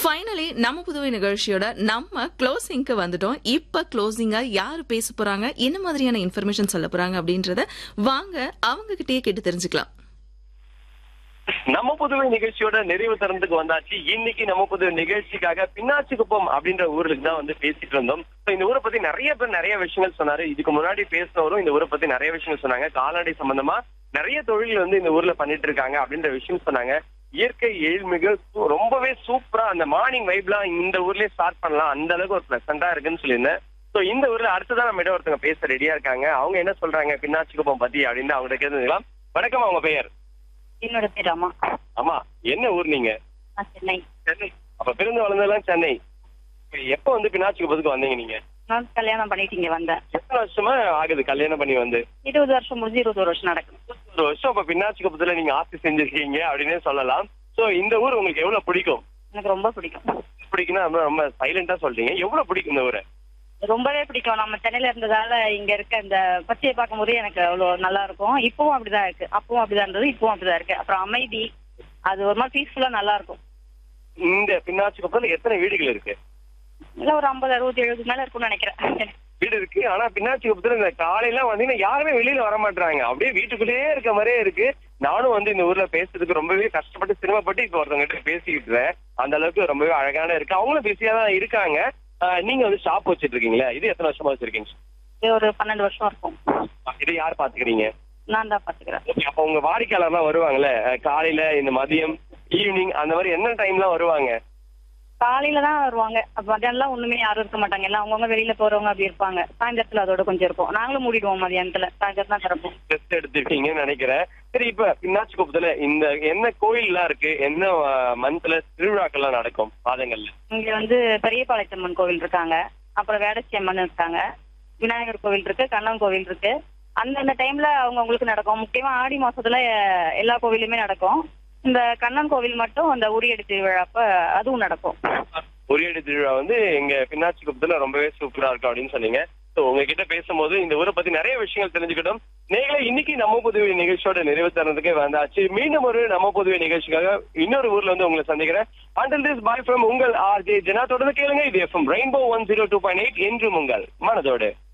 Finally நம்ம புதுவை நிகழ்ச்சியோட நம்ம க்ளோசிங்க்கு வந்துட்டோம் இப்ப க்ளோசிங்கா யாரு பேச போறாங்க என்ன மாதிரியான இன்ஃபர்மேஷன் சொல்ல போறாங்க அப்படின்றத வாங்க அவங்க கிட்டயே கேட்டு தெரிஞ்சுக்கலாம் நம்ம புதுவை நிகழ்ச்சியோட நிறைவு தருணத்துக்கு வந்தாச்சு இன்னைக்கு நம்ம புதுவை நிகழ்ச்சிக்காக பின்னாச்சி குப்பம் அப்படின்ற ஊருக்கு தான் வந்து பேசிட்டு இருந்தோம் So, இந்த ஊரை பத்தி நிறைய பேர் நிறைய விஷயங்கள் சொன்னாரு இதுக்கு முன்னாடி பேசினவரும் இந்த ஊரை பத்தி நிறைய விஷயங்கள் சொன்னாங்க கால்நடை சம்பந்தமா நிறைய தொழில் வந்து இந்த ஊர்ல பண்ணிட்டு இருக்காங்க அப்படின்ற விஷயம் சொன்னாங்க இயற்கை எழில்மிகு சு- ரொம்பவே சூப்பரா அந்த மார்னிங் வைப்லாம் இந்த ஊர்லயே ஸ்டார்ட் பண்ணலாம் அந்த அளவுக்கு ஒரு பிளசண்டா இருக்குன்னு சொல்லியிருந்தேன் சோ இந்த ஊர்ல அடுத்ததான் நம்ம இடம் ஒருத்தவங்க பேச ரெடியா இருக்காங்க அவங்க என்ன சொல்றாங்க பின்னாச்சி குப்பம் பத்தி அப்படின்னு அவங்க கேட்டுக்கலாம் வணக்கம் அவங்க பெயர் என்னோட பேர் அம்மா ஆமா என்ன ஊர் நீங்க நான் சென்னை சென்னை அப்ப பிறந்து வளர்ந்ததெல்லாம் சென்னை இப்ப எப்ப வந்து பினாச்சி குப்பத்துக்கு வந்தீங்க நீங்க நான் கல்யாணம் பண்ணிட்டு இங்க வந்தேன் எத்தனை வருஷமா ஆகுது கல்யாணம் பண்ணி வந்து இருபது வருஷம் முடிஞ்சு இருபது வருஷம் நடக்கும் ஒரு வருஷம் அப்ப பின்னாச்சி குப்பத்துல நீங்க ஆட்சி செஞ்சிருக்கீங்க அப்படின்னே சொல்லலாம் சோ இந்த ஊர் உங்களுக்கு எவ்வளவு பிடிக்கும் எனக்கு ரொம்ப பிடிக்கும் பிடிக்கும்னா ரொம்ப ரொம்ப சைலண்டா சொல்றீங்க எவ்வளவு பிடிக்கும் இந்த ஊரை ரொம்பவே பிடிக்கும் நம்ம சென்னையில இருந்ததால இங்க இருக்க இந்த பச்சையை பார்க்கும்போது எனக்கு அவ்வளவு நல்லா இருக்கும் இப்பவும் அப்படிதான் இருக்கு அப்பவும் அப்படிதான் இருந்தது இப்பவும் அப்படிதான் இருக்கு அப்புறம் அமைதி அது ஒரு மாதிரி பீஸ்ஃபுல்லா நல்லா இருக்கும் இந்த பின்னாச்சி குப்பத்துல எத்தனை வீடுகள் இருக்கு இல்ல ஒரு ஐம்பது அறுபது எழுபது மேல இருக்கும்னு நினைக்கிறேன் வீடு இருக்கு ஆனா பின்னாச்சி குப்பத்துல இந்த காலையில வந்தீங்கன்னா யாருமே வெளியில வர மாட்டாங்க அப்படியே வீட்டுக்குள்ளேயே இருக்க மாதிரியே இருக்கு நானும் வந்து இந்த ஊர்ல பேசுறதுக்கு ரொம்பவே கஷ்டப்பட்டு சிரமப்பட்டு இப்ப ஒருத்தவங்க கிட்ட பேசிக்கிட்டு இருக்கேன். அந்த அளவுக்கு ரொம்பவே அழகான இருக்கு அவங்களும் பிஸியா தான் இருக்காங்க ஆஹ் நீங்க வந்து ஷாப் வச்சிட்டு இருக்கீங்களா இது எத்தனை வருஷமா வச்சிருக்கீங்க இது ஒரு பன்னெண்டு வருஷம் இருக்கும் இது யார் பாத்துக்கிறீங்க நான் தான் பாத்துக்கிறேன் அப்ப உங்க வாடிக்கையாளர்லாம் வருவாங்கல்ல அஹ் காலையில இந்த மதியம் ஈவினிங் அந்த மாதிரி என்ன டைம்லாம் வருவாங்க காலையில தான் வருவாங்க அப்ப மத்தியானம்லாம் ஒண்ணுமே யாரும் இருக்க மாட்டாங்க எல்லாம் அவங்கவுங்க வெளியில போறவங்க அப்படி இருப்பாங்க சாயந்தரத்துல அதோட கொஞ்சம் இருக்கும் நாங்களும் மூடிடுவோம் மதியானத்துல சாயந்தரம் தான் திறப்போம் டெஸ்ட் எடுத்திருக்கீங்கன்னு நினைக்கிறேன் சரி இப்ப பின்னாச்சி குப்பத்துல இந்த என்ன கோயில்லாம் இருக்கு என்ன மந்த்ல திருவிழாக்கள்லாம் நடக்கும் மாதங்கள்ல இங்க வந்து பெரியபாளையத்தம்மன் கோவில் இருக்காங்க அப்புறம் வேடச்சி அம்மன் இருக்காங்க விநாயகர் கோவில் இருக்கு கண்ணன் கோவில் இருக்கு அந்தந்த டைம்ல அவங்க உங்களுக்கு நடக்கும் முக்கியமா ஆடி மாசத்துல அஹ், எல்லா கோவிலுமே நடக்கும் இந்த கண்ணன் கோவில் மட்டும் அந்த உரியடி திருவிழா அப்ப அதுவும் நடக்கும் உரியடி திருவிழா வந்து எங்க பின்னாச்சி குப்பத்துல ரொம்பவே சூப்பரா இருக்கும் அப்படின்னு சொன்னீங்க ஸோ உங்ககிட்ட பேசும்போது இந்த ஊரை பத்தி நிறைய விஷயங்கள் தெரிஞ்சுக்கிட்டோம் நீங்களே இன்னைக்கு நம்ம புதுவை நிகழ்ச்சியோட நிறைவு தருணத்துக்கே வந்தாச்சு மீண்டும் ஒரு நம்ம புதுவை நிகழ்ச்சிக்காக இன்னொரு ஊர்ல வந்து உங்களை சந்திக்கிறேன் அண்டில் திஸ் பாய் ஃப்ரம் உங்கள் ஆர் ஜே ஜனா தொடர்ந்து கேளுங்க இது FM rainbow one zero two point eight என்றும் உங்கள் மனதோடு